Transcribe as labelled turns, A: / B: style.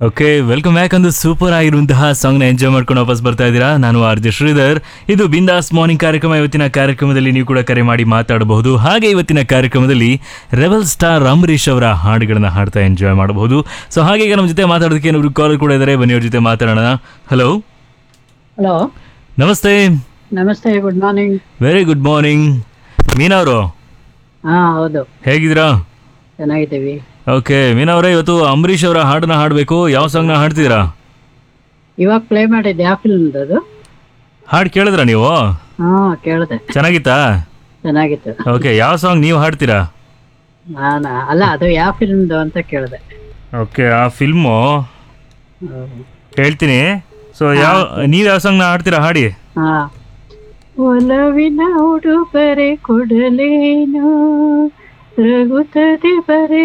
A: okay welcome back ಒಂದು super ಆಗಿರುವಂತಹ ಸಾಂಗ್ನ ಎಂಜಾಯ್ ಮಾಡ್ಕೊಂಡು ವಾಪಸ್ ಬರ್ತಾ ಇದ್ದೀರಾ ನಾನು ಆರ್ ಜೆ ಶ್ರೀಧರ್ ಇದು ಬಿಂದಾಸ್ ಮಾರ್ನಿಂಗ್ ಕಾರ್ಯಕ್ರಮ ಇವತ್ತಿನ ಕಾರ್ಯಕ್ರಮದಲ್ಲಿ ನೀವು ಕೂಡ ಕರೆ ಮಾಡಿ ಮಾತಾಡಬಹುದು ಹಾಗೆ ಇವತ್ತಿನ ಕಾರ್ಯಕ್ರಮದಲ್ಲಿ ರೆಬಲ್ ಸ್ಟಾರ್ ಅಂಬರೀಶ್ ಅವರ ಹಾಡುಗಳನ್ನ ಹಾಡ್ತಾ ಎಂಜಾಯ್ ಮಾಡಬಹುದು ಸೊ ಹಾಗೆ ಈಗ ನಮ್ಮ ಜೊತೆ ಮಾತಾಡೋದಕ್ಕೆ ಏನಾದ್ರು ಕಾಲ್ ಕೂಡ ಇದ್ದಾರೆ ಬನ್ನಿ ಅವ್ರ ಜೊತೆ ಮಾತಾಡೋಣ ಹಲೋ
B: ಹಲೋ
A: ನಮಸ್ತೆ
B: ನಮಸ್ತೆ good morning
A: very good morning Meena ಅವರು
B: ಹಾ ಹೌದು
A: ಹೇಗಿದ್ದೀರಾ
B: ಚೆನ್ನಾಗಿದ್ದೀವಿ
A: ಓಕೆ ಮೀನಾ ಅವರೇ ಇವತ್ತು ಅಂಬರೀಶ್ ಅವರ ಹಾಡನ್ನ ಹಾಡಬೇಕು ಯಾವ ಸಾಂಗ್ನ ಹಾಡ್ತಿದ್ದೀರಾ
B: ಇವಾಗ ಪ್ಲೇ ಮಾಡಿದ್ದೆ ಯಾವ ಫಿಲ್ಮ್ ಅದು
A: ಹಾಡು ಕೇಳಿದ್ರಾ ನೀವು
B: ಹಾ ಕೇಳಿದೆ
A: ಚೆನ್ನಾಗಿತ್ತಾ
B: ಚೆನ್ನಾಗಿತ್ತು
A: ಓಕೆ ಯಾವ ಸಾಂಗ್ ನೀವು ಹಾಡ್ತೀರಾ
B: ನಾನಾ ಅಲ್ಲ ಅದು ಯಾವ ಫಿಲ್ಮ್ದು ಅಂತ ಕೇಳಿದೆ
A: ಓಕೆ ಆ ಫಿಲ್ಮು ಹೇಳ್ತೀನಿ ಸೊ ಯಾವ ನೀವು ಯಾವ ಸಾಂಗ್ನ ಹಾಡ್ತೀರಾ ಹಾಡಿ
B: ಹಾ ಒಲವಿನ ಉಡುಗೊರೆ ಕೊಡಲೇನು ರಘುತ್ತದೆ ಬರೆ